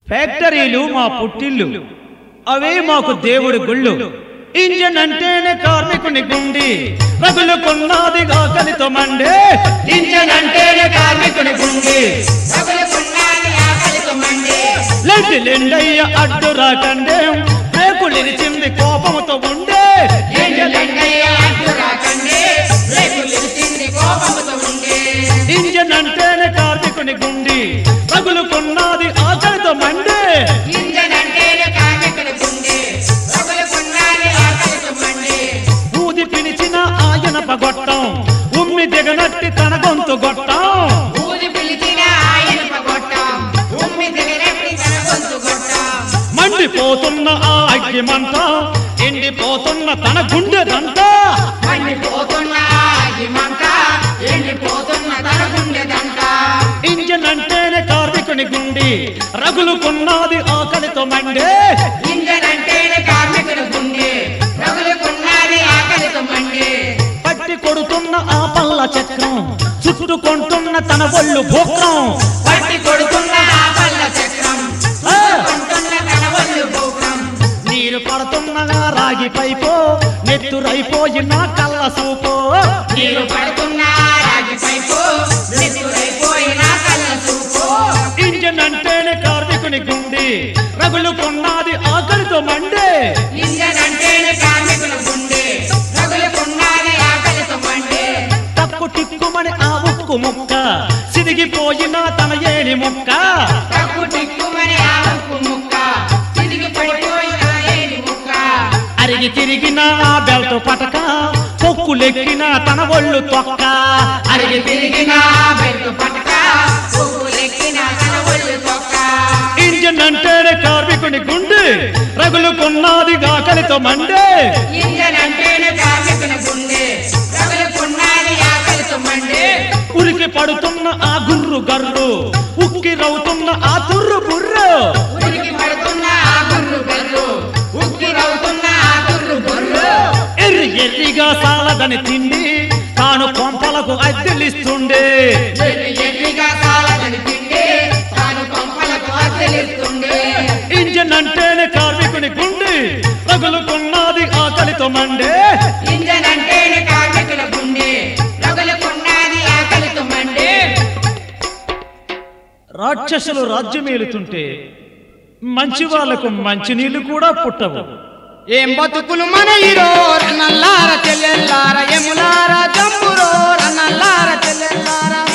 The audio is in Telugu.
ఫ్యాక్టరీలు మా పుట్టిల్లు అవే మాకు దేవుడి గుళ్ళు ఇంజన్ అంటేనే కార్మికుని గుండి రగులుకున్నది ఆకలితో మండే ఇంజన్ అంటేనే కార్మికుని గుండి లెండి లెండయ్య అడ్డు రాకండే రేకులు ఇరిచింది కోపముతో ఉండే ఇంజన్ అంటేనే కార్మికుని గుండి రగులుకున్నది ఆకలితో మండే ఊది పిలిచిన ఆయన పగొట్టం ఉమ్మి దిగనట్టి తన గొంతు గొట్టం మండిపోతున్న ఆ అగ్గి మంట ఎండిపోతున్న తన గుండెదంట ఇంజన్ అంటేనే కార్మికుని గుండి రగులుకున్నది ఆకలితో మండే పట్టి కొడుతున్న ఆ పల్ల చక్రం చుట్టుకుంటున్న తన ఒళ్ళు భూక్రం పట్టి కొడుకున్న ఆ పల్ల చక్రం ఆ! కొంటున్న తన ఒళ్ళు భూకం నీరు పడుతున్న ఆ రాగి పైపో నెత్తురైపోయిన కళ్ళ సూపో నీరు పడుతున్న రాగి పైపు నెత్తురైపోయిన కళ్ళ చూపు ఇంజన్ అంటేనే కార్మికుని గుండి రగులుకున్నది ఆకలితో మండే ఇంజన్ అంటేనే కార్మికుల గుండె రగులుకున్నది ఆకలితో మండే తక్కు టిక్కుమని ఆ ఉక్కు ముక్క సిరిగిపోయిన తన ఏలి ముక్క తక్కు టిక్కుమని ఆ ఉప్పు ముక్క తిరిగి పడిపోయిన ఏడి ముక్క అరిగి తిరిగిన ఆ బెల్ట్ పటక పొక్కులెక్కిన తన ఒళ్ళు తొక్క అరిగి తిరిగిన బెట్టు పట్టక పువ్వులెక్కిన తన ఒళ్ళు తొక్క ఇంజన్ అంటేనే కార్మికుని గుండి రగులుకున్నది ఆకలితో మండే ఇంజన్ అంటేనే కార్మికుల గుండె రగులుకున్నది ఆకలితో మండే ఉరికి పడుతున్న ఆ గుర్రు గర్రు ఉక్కి రవుతున్న ఆ తుర్రు బుర్రు ఉరికి పడుతున్న ఆ గుర్రు బెర్రు ఉక్కి రవుతున్న ఆ గుర్రు బొర్రు ఎర్రి ఎర్రిగా సాలదని తిండి తాను కొంపలకు అద్దెలిస్తుండే ఎర్రి ఎర్రిగా సాలదని తిండి తాను కొంపలకు అద్దెలిస్తుండే ఇంజన్ అంటేనే కార్మికుని గుండి రగులుకున్నది ఆకలితో మండే ఇంజన్ అంటేనే కార్మికుల గుండె రగులుకున్నది ఆకలితో మండే రాక్షసులు రాజ్యమేలుతుంటే మంచి వాళ్లకు మంచినీళ్లు కూడా పుట్టవు ఏం బతుకులు మన ఇరో రన్నల్లార చెల్లెల్లార ఎములార జంబురో రన్నల్లార చెల్లెల్లార